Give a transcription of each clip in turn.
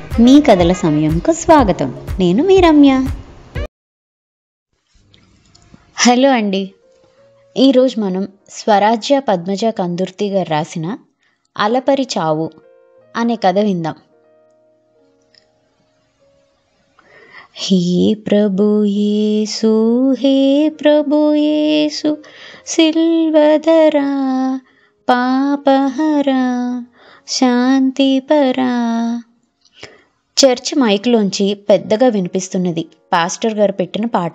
మీ కథల సమయంకు స్వాగతం నేను మీ రమ్య హలో అండి ఈరోజు మనం స్వరాజ్య పద్మజ కందుర్తి గారు రాసిన అలపరి చావు అనే కథ విందాం హే ప్రభు యేసు హే ప్రభు యేసు సిల్వధరా పాపహరా శాంతిపరా చర్చ్ మైక్లోంచి పెద్దగా వినిపిస్తున్నది పాస్టర్ గారు పెట్టిన పాట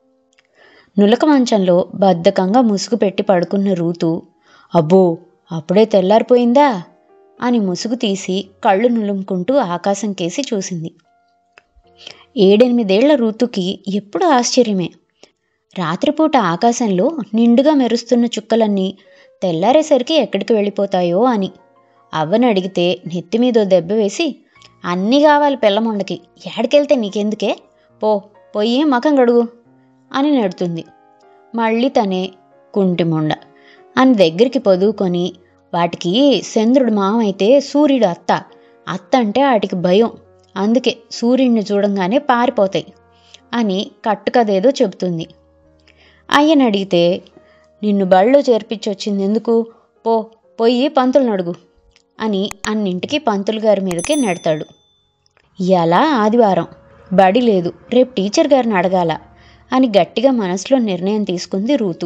నులక మంచంలో బద్ధకంగా ముసుగు పెట్టి పడుకున్న రూతు అబ్బో అప్పుడే తెల్లారిపోయిందా అని ముసుగు తీసి కళ్ళు నులుముకుంటూ ఆకాశం కేసి చూసింది ఏడెనిమిదేళ్ల రూతుకి ఎప్పుడు ఆశ్చర్యమే రాత్రిపూట ఆకాశంలో నిండుగా మెరుస్తున్న చుక్కలన్నీ తెల్లారేసరికి ఎక్కడికి వెళ్ళిపోతాయో అని అవ్వని అడిగితే నెత్తి మీదో దెబ్బ వేసి అన్నీ కావాలి పిల్లముండకి ఏడికెళ్తే నీకెందుకే పో పోయి మకం గడుగు అని నెడుతుంది మళ్ళీ తనే కుంటిముండ అని దగ్గరికి పొదువుకొని వాటికి చంద్రుడు మామైతే సూర్యుడు అత్త అత్త అంటే వాటికి భయం అందుకే సూర్యుడిని చూడంగానే పారిపోతాయి అని కట్టుకదేదో చెబుతుంది అయ్యని అడిగితే నిన్ను బళ్ళో చేర్పించొచ్చింది ఎందుకు పో పోయి పంతులు నడుగు అని అన్నింటికి పంతులు గారి మీదకి నెడతాడు ఇలా ఆదివారం బడి లేదు రేపు టీచర్ గారిని అడగాల అని గట్టిగా మనసులో నిర్ణయం తీసుకుంది రూతు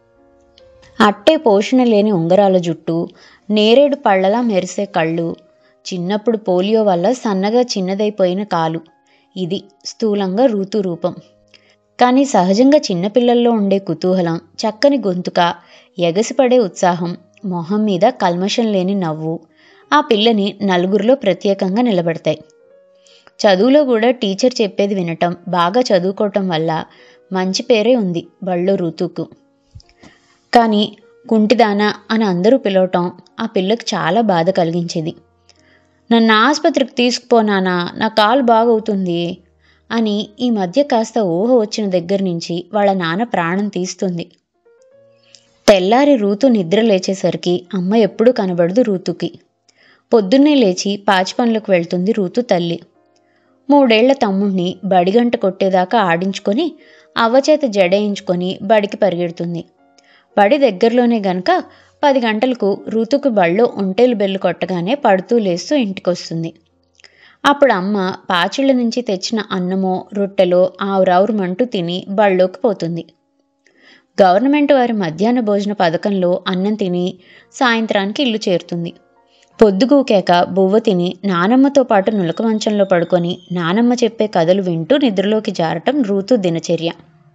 అట్టే పోషణ లేని ఉంగరాల జుట్టు నేరేడు పళ్ళలా మెరిసే కళ్ళు చిన్నప్పుడు పోలియో వల్ల సన్నగా చిన్నదైపోయిన కాలు ఇది స్థూలంగా రూతు రూపం కానీ సహజంగా చిన్నపిల్లల్లో ఉండే కుతూహలం చక్కని గొంతుక ఎగసిపడే ఉత్సాహం మొహం మీద కల్మషం లేని నవ్వు ఆ పిల్లని నలుగురిలో ప్రత్యేకంగా నిలబడతాయి చదువులో కూడా టీచర్ చెప్పేది వినటం బాగా చదువుకోవటం వల్ల మంచి పేరే ఉంది బళ్ళో ఋతుకు కానీ కుంటిదానా అని అందరూ పిలవటం ఆ పిల్లకు చాలా బాధ కలిగించేది నన్ను ఆసుపత్రికి తీసుకుపోనానా నా కాలు బాగవుతుంది అని ఈ మధ్య కాస్త ఊహ వచ్చిన దగ్గర నుంచి వాళ్ళ నాన్న ప్రాణం తీస్తుంది తెల్లారి రూతు నిద్ర లేచేసరికి అమ్మ ఎప్పుడూ కనబడదు రూతుకి పొద్దున్నే లేచి పాచి పనులకు వెళ్తుంది రూతు తల్లి మూడేళ్ల తమ్ముణ్ణి బడిగంట కొట్టేదాకా ఆడించుకొని అవ్వచేత జడేయించుకొని బడికి పరిగెడుతుంది బడి దగ్గరలోనే గనక పది గంటలకు ఋతుకు బళ్ళో ఒంటేలు బెల్లు కొట్టగానే పడుతూ లేస్తూ ఇంటికొస్తుంది అప్పుడు అమ్మ పాచిళ్ళ నుంచి తెచ్చిన అన్నమో రొట్టెలో ఆవురావురమంటూ తిని బళ్ళోకి పోతుంది గవర్నమెంట్ వారి మధ్యాహ్న భోజన పథకంలో అన్నం తిని సాయంత్రానికి ఇల్లు చేరుతుంది పొద్దుగూకాక బువ్వ తిని నానమ్మతో పాటు నులక మంచంలో పడుకొని నానమ్మ చెప్పే కథలు వింటూ నిద్రలోకి జారటం రూతు దినచర్య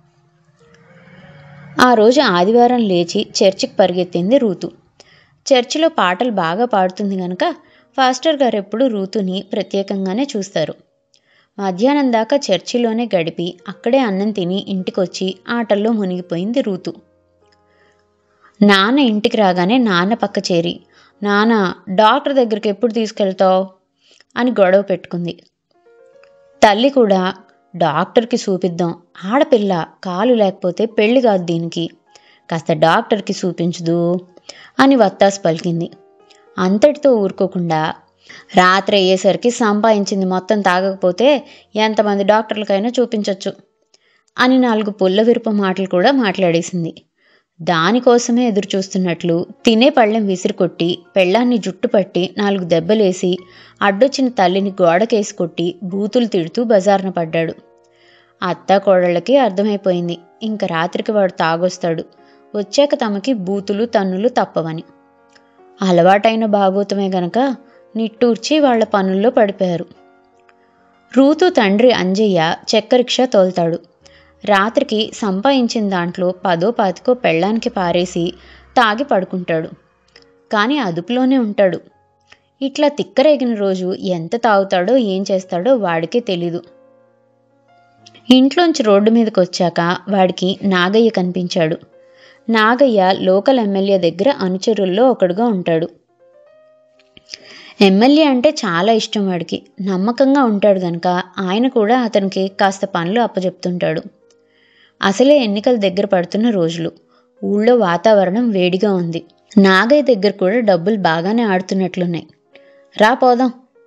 ఆ రోజు ఆదివారం లేచి చర్చికి పరిగెత్తింది రూతు చర్చిలో పాటలు బాగా పాడుతుంది గనక ఫాస్టర్ గారు ఎప్పుడు రూతుని ప్రత్యేకంగానే చూస్తారు మధ్యాహ్నం దాకా చర్చిలోనే గడిపి అక్కడే అన్నం తిని ఇంటికొచ్చి ఆటల్లో మునిగిపోయింది రూతు నాన్న ఇంటికి రాగానే నాన్న పక్క చేరి నాన్న డాక్టర్ దగ్గరికి ఎప్పుడు తీసుకెళ్తావు అని గొడవ పెట్టుకుంది తల్లి కూడా డాక్టర్కి చూపిద్దాం ఆడపిల్ల కాలు లేకపోతే పెళ్లి కాదు దీనికి కాస్త డాక్టర్కి చూపించదు అని వత్తాసు పలికింది అంతటితో ఊరుకోకుండా రాత్రి అయ్యేసరికి సంపాదించింది మొత్తం తాగకపోతే ఎంతమంది డాక్టర్లకైనా చూపించవచ్చు అని నాలుగు పుల్ల విరుప మాటలు కూడా మాట్లాడేసింది దానికోసమే ఎదురు చూస్తున్నట్లు తినే పళ్ళెం విసిరికొట్టి పెళ్ళాన్ని జుట్టు పట్టి నాలుగు దెబ్బలేసి అడ్డొచ్చిన తల్లిని గోడకేసి కొట్టి బూతులు తిడుతూ బజార్న పడ్డాడు అత్త కోడళ్ళకి అర్థమైపోయింది ఇంక రాత్రికి వాడు తాగొస్తాడు వచ్చాక తమకి బూతులు తన్నులు తప్పవని అలవాటైన భాగోతమే గనక నిట్టూర్చి వాళ్ల పనుల్లో పడిపోయారు రూతు తండ్రి అంజయ్య చెక్క రిక్షా తోల్తాడు రాత్రికి సంపాదించిన దాంట్లో పదో పాతికో పెళ్ళానికి పారేసి తాగి పడుకుంటాడు కానీ అదుపులోనే ఉంటాడు ఇట్లా తిక్కరేగిన రోజు ఎంత తాగుతాడో ఏం చేస్తాడో వాడికే తెలీదు ఇంట్లోంచి రోడ్డు మీదకి వచ్చాక వాడికి నాగయ్య కనిపించాడు నాగయ్య లోకల్ ఎమ్మెల్యే దగ్గర అనుచరుల్లో ఒకడుగా ఉంటాడు ఎమ్మెల్యే అంటే చాలా ఇష్టం వాడికి నమ్మకంగా ఉంటాడు గనక ఆయన కూడా అతనికి కాస్త పనులు అప్పచెప్తుంటాడు అసలే ఎన్నికల దగ్గర పడుతున్న రోజులు ఊళ్ళో వాతావరణం వేడిగా ఉంది నాగయ్య దగ్గర కూడా డబ్బులు బాగానే ఆడుతున్నట్లున్నాయి రా పోదాం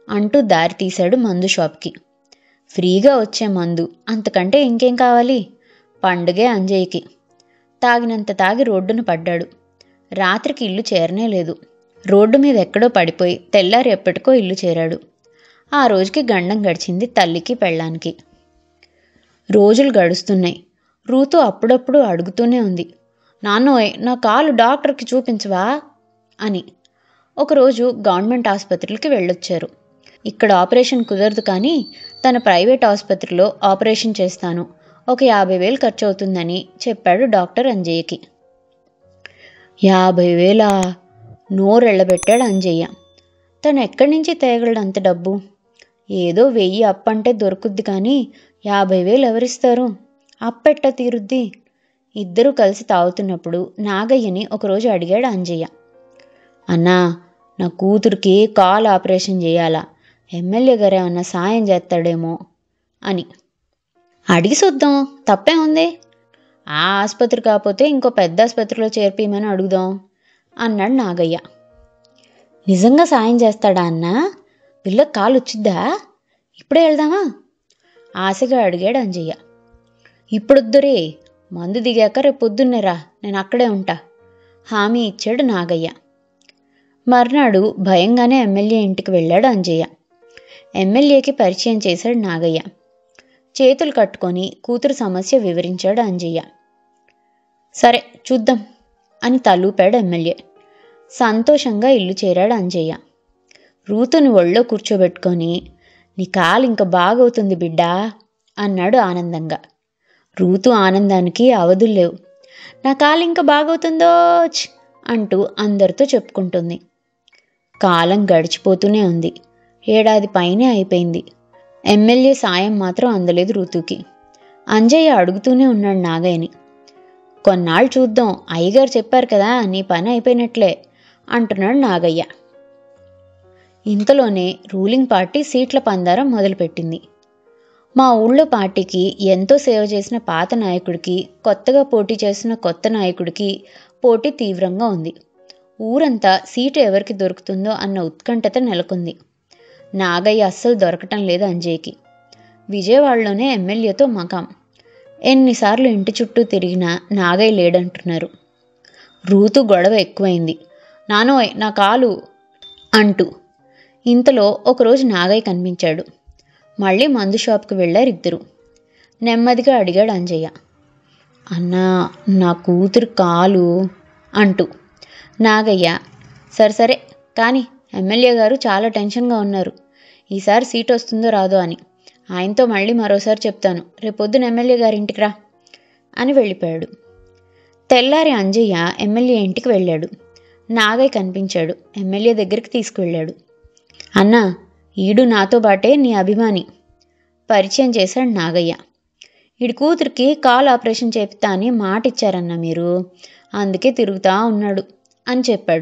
అంటూ దారి తీశాడు మందు షాప్కి ఫ్రీగా వచ్చే మందు అంతకంటే ఇంకేం కావాలి పండుగే అంజయ్యకి తాగినంత తాగి రోడ్డున పడ్డాడు రాత్రికి ఇల్లు చేరనే లేదు రోడ్డు మీద ఎక్కడో పడిపోయి తెల్లారి ఎప్పటికో ఇల్లు చేరాడు ఆ రోజుకి గండం గడిచింది తల్లికి పెళ్ళానికి రోజులు గడుస్తున్నాయి రూతు అప్పుడప్పుడు అడుగుతూనే ఉంది నాన్నోయ్ నా కాలు డాక్టర్కి చూపించవా అని ఒకరోజు గవర్నమెంట్ ఆసుపత్రికి వెళ్ళొచ్చారు ఇక్కడ ఆపరేషన్ కుదరదు కానీ తన ప్రైవేట్ ఆసుపత్రిలో ఆపరేషన్ చేస్తాను ఒక యాభై వేలు ఖర్చు అవుతుందని చెప్పాడు డాక్టర్ అంజయ్యకి యాభై వేలా నోరెళ్ళబెట్టాడు అంజయ్య తను ఎక్కడి నుంచి తేగలడు అంత డబ్బు ఏదో వెయ్యి అప్పంటే దొరుకుద్ది కానీ యాభై వేలు ఎవరిస్తారు అప్పెట్ట తీరుద్ది ఇద్దరూ కలిసి తాగుతున్నప్పుడు నాగయ్యని ఒకరోజు అడిగాడు అంజయ్య అన్నా నా కూతురికి కాల్ ఆపరేషన్ చేయాలా ఎమ్మెల్యే గారు ఏమన్నా సాయం చేస్తాడేమో అని అడిగి చూద్దాం తప్పే ఉంది ఆ ఆసుపత్రి కాకపోతే ఇంకో పెద్ద ఆసుపత్రిలో చేర్పిమని అడుగుదాం అన్నాడు నాగయ్య నిజంగా సాయం చేస్తాడా అన్నా పిల్లకి కాలు వచ్చిద్దా ఇప్పుడే వెళ్దామా ఆశగా అడిగాడు అంజయ్య ఇప్పుడొద్దురే మందు దిగాక రేపు పొద్దున్నేరా నేను అక్కడే ఉంటా హామీ ఇచ్చాడు నాగయ్య మర్నాడు భయంగానే ఎమ్మెల్యే ఇంటికి వెళ్ళాడు అంజయ్య ఎమ్మెల్యేకి పరిచయం చేశాడు నాగయ్య చేతులు కట్టుకొని కూతురు సమస్య వివరించాడు అంజయ్య సరే చూద్దాం అని తలూపాడు ఎమ్మెల్యే సంతోషంగా ఇల్లు చేరాడు అంజయ్య రూతుని ఒళ్ళో కూర్చోబెట్టుకొని నీ కాలు ఇంకా బాగవుతుంది బిడ్డా అన్నాడు ఆనందంగా రూతు ఆనందానికి అవధులు లేవు నా కాలు ఇంకా బాగవుతుందో ఛ్ అంటూ అందరితో చెప్పుకుంటుంది కాలం గడిచిపోతూనే ఉంది ఏడాది పైనే అయిపోయింది ఎమ్మెల్యే సాయం మాత్రం అందలేదు ఋతుకి అంజయ్య అడుగుతూనే ఉన్నాడు నాగయ్యని కొన్నాళ్ళు చూద్దాం అయ్యగారు చెప్పారు కదా నీ పని అయిపోయినట్లే అంటున్నాడు నాగయ్య ఇంతలోనే రూలింగ్ పార్టీ సీట్ల పందారం మొదలుపెట్టింది మా ఊళ్ళో పార్టీకి ఎంతో సేవ చేసిన పాత నాయకుడికి కొత్తగా పోటీ చేసిన కొత్త నాయకుడికి పోటీ తీవ్రంగా ఉంది ఊరంతా సీటు ఎవరికి దొరుకుతుందో అన్న ఉత్కంఠత నెలకొంది నాగయ్య అస్సలు దొరకటం లేదు అంజయ్యకి విజయవాడలోనే ఎమ్మెల్యేతో మకాం ఎన్నిసార్లు ఇంటి చుట్టూ తిరిగినా నాగయ్య లేడంటున్నారు రూతు గొడవ ఎక్కువైంది నానోయ్ నా కాలు అంటూ ఇంతలో ఒకరోజు నాగయ్య కనిపించాడు మళ్ళీ మందు షాప్కి వెళ్ళారు ఇద్దరు నెమ్మదిగా అడిగాడు అంజయ్య అన్నా నా కూతురు కాలు అంటూ నాగయ్య సరే సరే కానీ ఎమ్మెల్యే గారు చాలా టెన్షన్గా ఉన్నారు ఈసారి సీట్ వస్తుందో రాదో అని ఆయనతో మళ్ళీ మరోసారి చెప్తాను రేపొద్దున ఎమ్మెల్యే గారి ఇంటికి రా అని వెళ్ళిపోయాడు తెల్లారి అంజయ్య ఎమ్మెల్యే ఇంటికి వెళ్ళాడు నాగయ్య కనిపించాడు ఎమ్మెల్యే దగ్గరికి తీసుకువెళ్ళాడు అన్నా ఈడు నాతో బాటే నీ అభిమాని పరిచయం చేశాడు నాగయ్య ఈడి కూతురికి కాల్ ఆపరేషన్ చేపిస్తా అని మాట ఇచ్చారన్న మీరు అందుకే తిరుగుతా ఉన్నాడు అని చెప్పాడు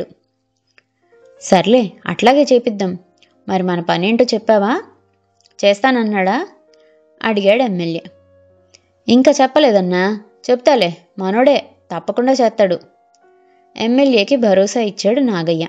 సర్లే అట్లాగే చేపిద్దాం మరి మన పనేంటో చెప్పావా చేస్తానన్నాడా అడిగాడు ఎమ్మెల్యే ఇంకా చెప్పలేదన్నా చెప్తాలే మనోడే తప్పకుండా చేస్తాడు ఎమ్మెల్యేకి భరోసా ఇచ్చాడు నాగయ్య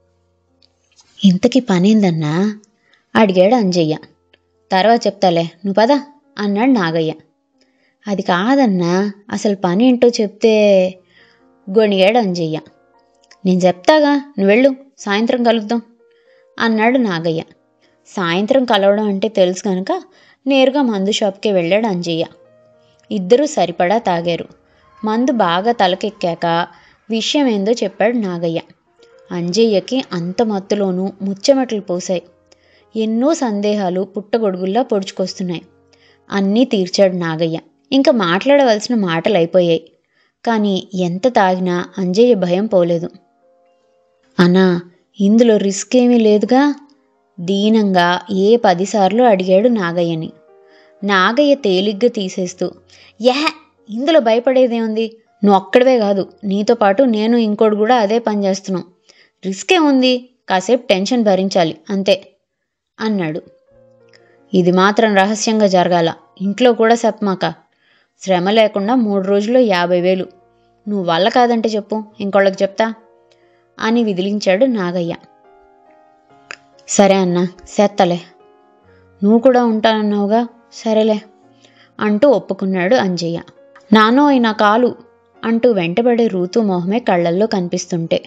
ఇంతకీ పనేందన్నా అడిగాడు అంజయ్య తర్వాత చెప్తాలే నువ్వు పద అన్నాడు నాగయ్య అది కాదన్నా అసలు పని ఏంటో చెప్తే గొణిగాడు అంజయ్య నేను చెప్తాగా నువ్వు వెళ్ళు సాయంత్రం కలుద్దాం అన్నాడు నాగయ్య సాయంత్రం కలవడం అంటే తెలుసు కనుక నేరుగా మందు షాప్కి వెళ్ళాడు అంజయ్య ఇద్దరూ సరిపడా తాగారు మందు బాగా తలకెక్కాక విషయం ఏందో చెప్పాడు నాగయ్య అంజయ్యకి అంత మత్తులోనూ ముచ్చెమటలు పోసాయి ఎన్నో సందేహాలు పుట్టగొడుగుల్లా పొడుచుకొస్తున్నాయి అన్నీ తీర్చాడు నాగయ్య ఇంకా మాట్లాడవలసిన మాటలు అయిపోయాయి కానీ ఎంత తాగినా అంజయ్య భయం పోలేదు అన్నా ఇందులో రిస్క్ ఏమీ లేదుగా దీనంగా ఏ పదిసార్లు అడిగాడు నాగయ్యని నాగయ్య తేలిగ్గా తీసేస్తూ యా ఇందులో భయపడేదేముంది నువ్వు ఒక్కడవే కాదు నీతో పాటు నేను ఇంకోటి కూడా అదే పని చేస్తున్నాం రిస్క్ ఏముంది కాసేపు టెన్షన్ భరించాలి అంతే అన్నాడు ఇది మాత్రం రహస్యంగా జరగాల ఇంట్లో కూడా చెప్పమాక శ్రమ లేకుండా మూడు రోజుల్లో యాభై వేలు నువ్వు వల్ల కాదంటే చెప్పు ఇంకోళ్ళకి చెప్తా అని విదిలించాడు నాగయ్య సరే అన్నా సెత్తలే నువ్వు కూడా ఉంటానన్నావుగా సరేలే అంటూ ఒప్పుకున్నాడు అంజయ్య నానోయ్ నా కాలు అంటూ వెంటబడే రూతు మొహమే కళ్ళల్లో కనిపిస్తుంటే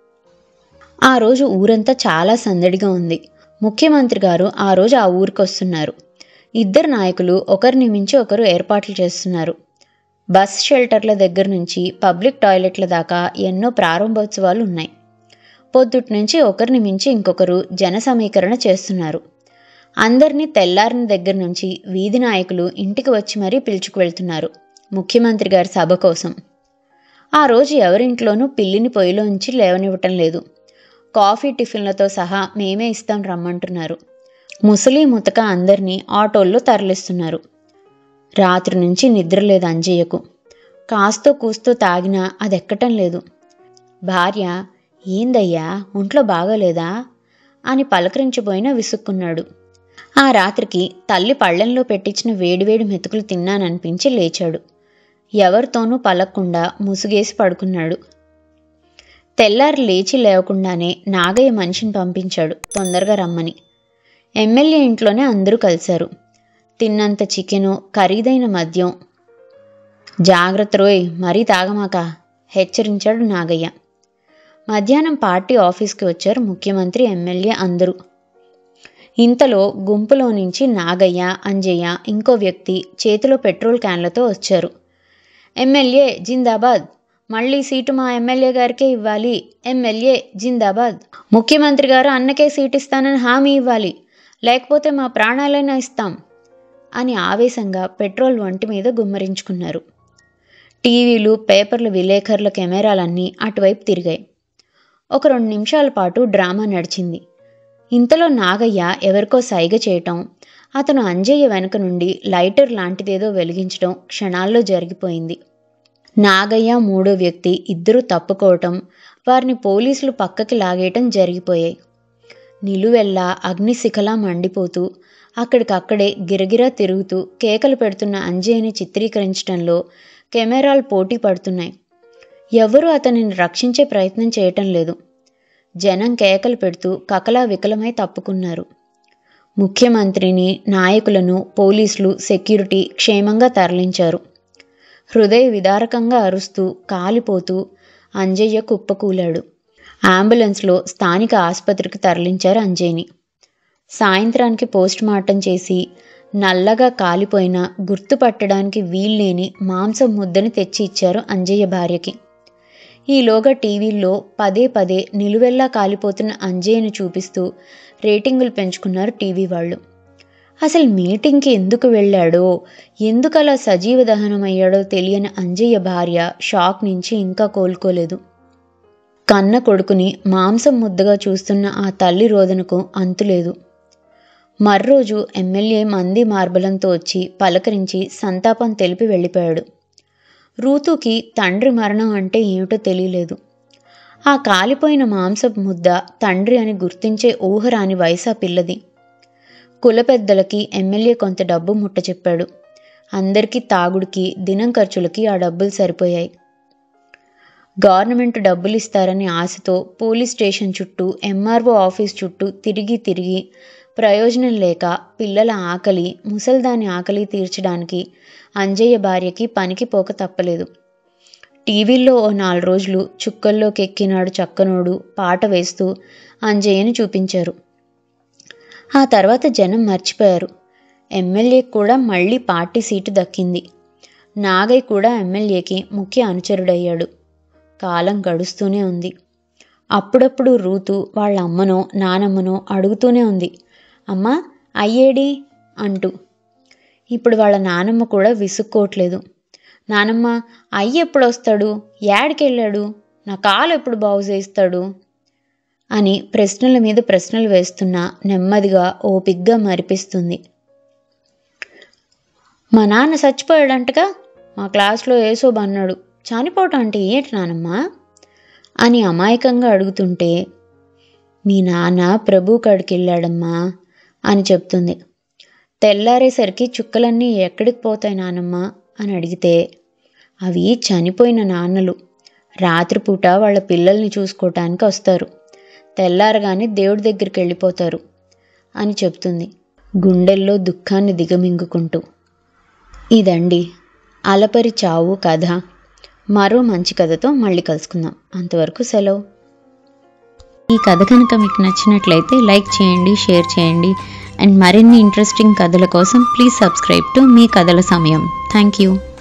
ఆ రోజు ఊరంతా చాలా సందడిగా ఉంది ముఖ్యమంత్రి గారు ఆ రోజు ఆ ఊరికి వస్తున్నారు ఇద్దరు నాయకులు ఒకరిని మించి ఒకరు ఏర్పాట్లు చేస్తున్నారు బస్ షెల్టర్ల దగ్గర నుంచి పబ్లిక్ టాయిలెట్ల దాకా ఎన్నో ప్రారంభోత్సవాలు ఉన్నాయి పొద్దుటి నుంచి ఒకరిని మించి ఇంకొకరు జన సమీకరణ చేస్తున్నారు అందరినీ తెల్లారిన దగ్గర నుంచి వీధి నాయకులు ఇంటికి వచ్చి మరీ పిలుచుకు వెళ్తున్నారు ముఖ్యమంత్రి గారి సభ కోసం ఆ రోజు ఎవరింట్లోనూ పిల్లిని పొయ్యిలోంచి లేవనివ్వటం లేదు కాఫీ టిఫిన్లతో సహా మేమే ఇస్తాం రమ్మంటున్నారు ముసలి ముతక అందరినీ ఆటోల్లో తరలిస్తున్నారు రాత్రి నుంచి నిద్ర లేదు అంజయ్యకు కాస్తో కూస్తో తాగినా అది ఎక్కటం లేదు భార్య ఏందయ్యా ఒంట్లో బాగోలేదా అని పలకరించిపోయినా విసుక్కున్నాడు ఆ రాత్రికి తల్లి పళ్ళెంలో పెట్టించిన వేడివేడి మెతుకులు తిన్నాననిపించి లేచాడు ఎవరితోనూ పలక్కుండా ముసుగేసి పడుకున్నాడు తెల్లారి లేచి లేవకుండానే నాగయ్య మనిషిని పంపించాడు తొందరగా రమ్మని ఎమ్మెల్యే ఇంట్లోనే అందరూ కలిశారు తిన్నంత చికెను ఖరీదైన మద్యం జాగ్రత్త రోయ్ మరీ తాగమాక హెచ్చరించాడు నాగయ్య మధ్యాహ్నం పార్టీ ఆఫీస్కి వచ్చారు ముఖ్యమంత్రి ఎమ్మెల్యే అందరూ ఇంతలో గుంపులో నుంచి నాగయ్య అంజయ్య ఇంకో వ్యక్తి చేతిలో పెట్రోల్ క్యాన్లతో వచ్చారు ఎమ్మెల్యే జిందాబాద్ మళ్ళీ సీటు మా ఎమ్మెల్యే గారికే ఇవ్వాలి ఎమ్మెల్యే జిందాబాద్ ముఖ్యమంత్రి గారు అన్నకే సీట్ ఇస్తానని హామీ ఇవ్వాలి లేకపోతే మా ప్రాణాలైనా ఇస్తాం అని ఆవేశంగా పెట్రోల్ వంటి మీద గుమ్మరించుకున్నారు టీవీలు పేపర్ల విలేకరుల కెమెరాలన్నీ అటువైపు తిరిగాయి ఒక రెండు నిమిషాల పాటు డ్రామా నడిచింది ఇంతలో నాగయ్య ఎవరికో సైగ చేయటం అతను అంజయ్య వెనక నుండి లైటర్ లాంటిదేదో వెలిగించడం క్షణాల్లో జరిగిపోయింది నాగయ్య మూడో వ్యక్తి ఇద్దరూ తప్పుకోవటం వారిని పోలీసులు పక్కకి లాగేయటం జరిగిపోయాయి నిలువెల్లా అగ్నిశిఖలా మండిపోతూ అక్కడికక్కడే గిరగిరా తిరుగుతూ కేకలు పెడుతున్న అంజయ్యని చిత్రీకరించడంలో కెమెరాలు పోటీ పడుతున్నాయి ఎవరూ అతనిని రక్షించే ప్రయత్నం చేయటం లేదు జనం కేకలు పెడుతూ కకలా వికలమై తప్పుకున్నారు ముఖ్యమంత్రిని నాయకులను పోలీసులు సెక్యూరిటీ క్షేమంగా తరలించారు హృదయ విదారకంగా అరుస్తూ కాలిపోతూ అంజయ్య కుప్పకూలాడు అంబులెన్స్లో స్థానిక ఆసుపత్రికి తరలించారు అంజయ్యని సాయంత్రానికి పోస్ట్ మార్టం చేసి నల్లగా కాలిపోయిన గుర్తుపట్టడానికి వీల్లేని మాంసం ముద్దని తెచ్చి ఇచ్చారు అంజయ్య భార్యకి ఈలోగా టీవీల్లో పదే పదే నిలువెల్లా కాలిపోతున్న అంజయ్యను చూపిస్తూ రేటింగులు పెంచుకున్నారు టీవీ వాళ్ళు అసలు మీటింగ్కి ఎందుకు వెళ్ళాడో ఎందుకు అలా సజీవ దహనమయ్యాడో తెలియని అంజయ్య భార్య షాక్ నుంచి ఇంకా కోలుకోలేదు కన్న కొడుకుని మాంసం ముద్దగా చూస్తున్న ఆ తల్లి రోదనకు అంతులేదు మర్రోజు ఎమ్మెల్యే మంది మార్బలంతో వచ్చి పలకరించి సంతాపం తెలిపి వెళ్ళిపోయాడు రూతుకి తండ్రి మరణం అంటే ఏమిటో తెలియలేదు ఆ కాలిపోయిన మాంసపు ముద్ద తండ్రి అని గుర్తించే ఊహరాని వయసా పిల్లది కుల పెద్దలకి ఎమ్మెల్యే కొంత డబ్బు ముట్ట చెప్పాడు అందరికీ తాగుడికి దినం ఖర్చులకి ఆ డబ్బులు సరిపోయాయి గవర్నమెంట్ డబ్బులు ఇస్తారని ఆశతో పోలీస్ స్టేషన్ చుట్టూ ఎంఆర్ఓ ఆఫీస్ చుట్టూ తిరిగి తిరిగి ప్రయోజనం లేక పిల్లల ఆకలి ముసల్దాని ఆకలి తీర్చడానికి అంజయ్య భార్యకి పనికి పోక తప్పలేదు టీవీల్లో ఓ నాలుగు రోజులు చుక్కల్లోకి ఎక్కినాడు చక్కనోడు పాట వేస్తూ అంజయ్యని చూపించారు ఆ తర్వాత జనం మర్చిపోయారు ఎమ్మెల్యే కూడా మళ్ళీ పార్టీ సీటు దక్కింది నాగయ్య కూడా ఎమ్మెల్యేకి ముఖ్య అనుచరుడయ్యాడు కాలం గడుస్తూనే ఉంది అప్పుడప్పుడు రూతు వాళ్ళ అమ్మనో నానమ్మనో అడుగుతూనే ఉంది అమ్మా అయ్యేడి అంటూ ఇప్పుడు వాళ్ళ నానమ్మ కూడా విసుక్కోవట్లేదు నానమ్మ అయ్యి ఎప్పుడు వస్తాడు యాడికెళ్ళాడు నా కాలు ఎప్పుడు బాగు చేస్తాడు అని ప్రశ్నల మీద ప్రశ్నలు వేస్తున్నా నెమ్మదిగా ఓపిగ్గా మరిపిస్తుంది మా నాన్న చచ్చిపోయాడంటగా మా క్లాస్లో ఏసోబ్ అన్నాడు చనిపోవటం అంటే ఏంటి నానమ్మా అని అమాయకంగా అడుగుతుంటే మీ నాన్న ప్రభు కాడికి వెళ్ళాడమ్మా అని చెప్తుంది తెల్లారేసరికి చుక్కలన్నీ ఎక్కడికి పోతాయి నానమ్మ అని అడిగితే అవి చనిపోయిన నాన్నలు రాత్రిపూట వాళ్ళ పిల్లల్ని చూసుకోవటానికి వస్తారు తెల్లారగానే దేవుడి దగ్గరికి వెళ్ళిపోతారు అని చెప్తుంది గుండెల్లో దుఃఖాన్ని దిగమింగుకుంటూ ఇదండి అలపరి చావు కథ మరో మంచి కథతో మళ్ళీ కలుసుకుందాం అంతవరకు సెలవు ఈ కథ కనుక మీకు నచ్చినట్లయితే లైక్ చేయండి షేర్ చేయండి అండ్ మరిన్ని ఇంట్రెస్టింగ్ కథల కోసం ప్లీజ్ సబ్స్క్రైబ్ టు మీ కథల సమయం థ్యాంక్ యూ